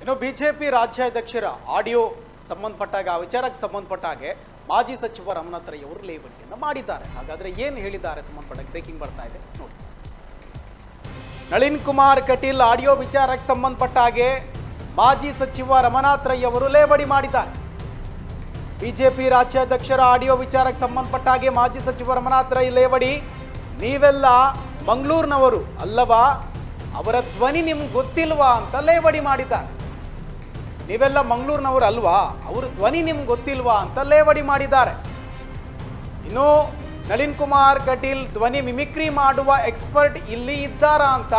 ಇನ್ನು BJP ರಾಜ್ಯಾಧ್ಯಕ್ಷರ audio ಸಂಬಂಧಪಟ್ಟಾಗ ಆ ವಿಚಾರಕ್ಕೆ ಸಂಬಂಧಪಟ್ಟ ಹಾಗೆ ಮಾಜಿ ಸಚಿವ ರಮನಾಥ್ ರೈ ಅವರು ಲೇವಡಿಯನ್ನು ಮಾಡಿದ್ದಾರೆ ಹಾಗಾದ್ರೆ ಏನು ಹೇಳಿದ್ದಾರೆ ಸಂಬಂಧಪಟ್ಟ ಬ್ರೇಕಿಂಗ್ ಬರ್ತಾ ಇದೆ ನೋಡಿ ನಳಿನ್ ಕುಮಾರ್ ಕಟೀಲ್ ಆಡಿಯೋ ವಿಚಾರಕ್ಕೆ ಸಂಬಂಧಪಟ್ಟ ಹಾಗೆ ಮಾಜಿ ಸಚಿವ ರಮನಾಥ್ ರೈ ಅವರು ಲೇವಡಿ ಮಾಡಿದ್ದಾರೆ ಬಿಜೆಪಿ ರಾಜ್ಯಾಧ್ಯಕ್ಷರ ಆಡಿಯೋ ವಿಚಾರಕ್ಕೆ ಸಂಬಂಧಪಟ್ಟ ಹಾಗೆ ಮಾಜಿ ಸಚಿವ ರಮನಾಥ್ ರೈ ಲೇವಡಿ ನೀವೆಲ್ಲ ಮಂಗಳೂರಿನವರು ಅಲ್ಲವಾ ಅವರ ಧ್ವನಿ ನಿಮ್ಗೆ ಗೊತ್ತಿಲ್ವಾ ಅಂತ ಲೇವಡಿ ಮಾಡಿದ್ದಾರೆ ನೀವೆಲ್ಲ ಮಂಗಳೂರಿನವರು ಅಲ್ವಾ ಅವ್ರ ಧ್ವನಿ ನಿಮ್ಗೆ ಗೊತ್ತಿಲ್ವಾ ಅಂತ ಲೇವಡಿ ಮಾಡಿದ್ದಾರೆ ಇನ್ನು ನಳಿನ್ ಕುಮಾರ್ ಕಟೀಲ್ ಧ್ವನಿ ಮಿಮಿಕ್ರಿ ಮಾಡುವ ಎಕ್ಸ್ಪರ್ಟ್ ಇಲ್ಲಿ ಇದ್ದಾರಾ ಅಂತ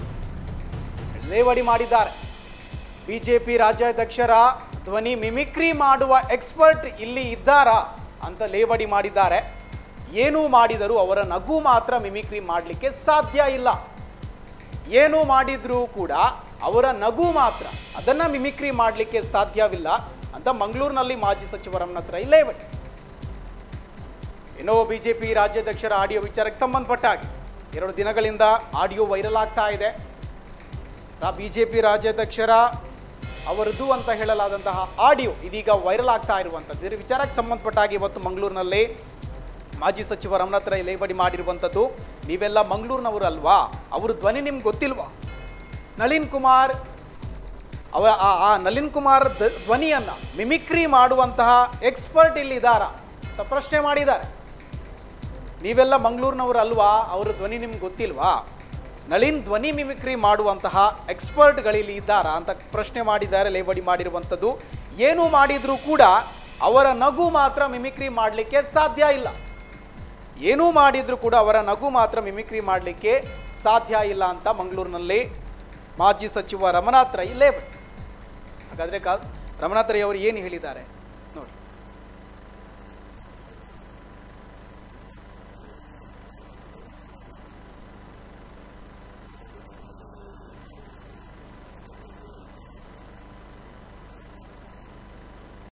ಲೇವಡಿ ಮಾಡಿದ್ದಾರೆ ಬಿಜೆಪಿ ರಾಜ್ಯಾಧ್ಯಕ್ಷರ ಧ್ವನಿ ಮಿಮಿಕ್ರಿ ಮಾಡುವ ಎಕ್ಸ್ಪರ್ಟ್ ಇಲ್ಲಿ ಇದ್ದಾರಾ ಅಂತ ಲೇವಡಿ ಮಾಡಿದ್ದಾರೆ ಏನೂ ಮಾಡಿದರೂ ಅವರ ನಗು ಮಾತ್ರ ಮಿಮಿಕ್ರಿ ಮಾಡಲಿಕ್ಕೆ ಸಾಧ್ಯ ಇಲ್ಲ ಏನೂ ಮಾಡಿದ್ರೂ ಕೂಡ ಅವರ ನಗು ಮಾತ್ರ ಅದನ್ನ ಮಿಮಿಕ್ರಿ ಮಾಡಲಿಕ್ಕೆ ಸಾಧ್ಯವಿಲ್ಲ ಅಂತ ಮಂಗಳೂರಿನಲ್ಲಿ ಮಾಜಿ ಸಚಿವ ರಮನಾಥ್ ರೈ ಲೇವಡಿ ಇನ್ನು ಬಿಜೆಪಿ ರಾಜ್ಯಾಧ್ಯಕ್ಷರ ಆಡಿಯೋ ವಿಚಾರಕ್ಕೆ ಸಂಬಂಧಪಟ್ಟ ಹಾಗೆ ಎರಡು ದಿನಗಳಿಂದ ಆಡಿಯೋ ವೈರಲ್ ಆಗ್ತಾ ಇದೆ ಬಿಜೆಪಿ ರಾಜ್ಯಾಧ್ಯಕ್ಷರ ಅವರದು ಅಂತ ಹೇಳಲಾದಂತಹ ಆಡಿಯೋ ಇದೀಗ ವೈರಲ್ ಆಗ್ತಾ ಇರುವಂಥದ್ದು ಇದರ ವಿಚಾರಕ್ಕೆ ಸಂಬಂಧಪಟ್ಟ ಹಾಗೆ ಇವತ್ತು ಮಂಗಳೂರಿನಲ್ಲಿ ಮಾಜಿ ಸಚಿವ ರಮನಾಥ್ ರೈ ಲೇವಡಿ ಮಾಡಿರುವಂಥದ್ದು ನೀವೆಲ್ಲ ಮಂಗಳೂರಿನವರು ಅಲ್ವಾ ಅವ್ರ ಧ್ವನಿ ನಿಮ್ಗೆ ಗೊತ್ತಿಲ್ವಾ ನಳಿನ್ ಕುಮಾರ್ ಅವ ಆ- ಆ ನಳಿನ್ ಕುಮಾರ್ ದ- ಧ್ವನಿಯನ್ನ ಮಿಮಿಕ್ರಿ ಮಾಡುವಂತಹ ಎಕ್ಸ್ಪರ್ಟ್ ಇಲ್ಲಿ ಇದ್ದಾರಾ ಅಂತ ಪ್ರಶ್ನೆ ಮಾಡಿದ್ದಾರೆ ನೀವೆಲ್ಲ ಮಂಗಳೂರಿನವರು ಅಲ್ವಾ ಅವ್ರ ಧ್ವನಿ ನಿಮ್ಗೆ ಗೊತ್ತಿಲ್ವಾ ನಳಿನ್ ಧ್ವನಿ ಮಿಮಿಕ್ರಿ ಮಾಡುವಂತಹ ಎಕ್ಸ್ಪರ್ಟ್ಗಳಿಲ್ಲಿ ಇದ್ದಾರಾ ಅಂತ ಪ್ರಶ್ನೆ ಮಾಡಿದ್ದಾರೆ ಲೇವಡಿ ಮಾಡಿರುವಂಥದ್ದು ಏನು ಮಾಡಿದರೂ ಕೂಡ ಅವರ ನಗು ಮಾತ್ರ ಮಿಮಿಕ್ರಿ ಮಾಡಲಿಕ್ಕೆ ಸಾಧ್ಯ ಇಲ್ಲ ಏನೂ ಮಾಡಿದರೂ ಕೂಡ ಅವರ ನಗು ಮಾತ್ರ ಮಿಮಿಕ್ರಿ ಮಾಡಲಿಕ್ಕೆ ಸಾಧ್ಯ ಇಲ್ಲ ಅಂತ ಮಂಗಳೂರಿನಲ್ಲಿ ಮಾಜಿ ಸಚಿವ ರಮನಾಥ್ ರೈ ಲೇವಡಿ ಹಾಗಾದರೆ ಕಾ ರಮನಾಥ್ ರೈ ಅವರು ಏನು ಹೇಳಿದ್ದಾರೆ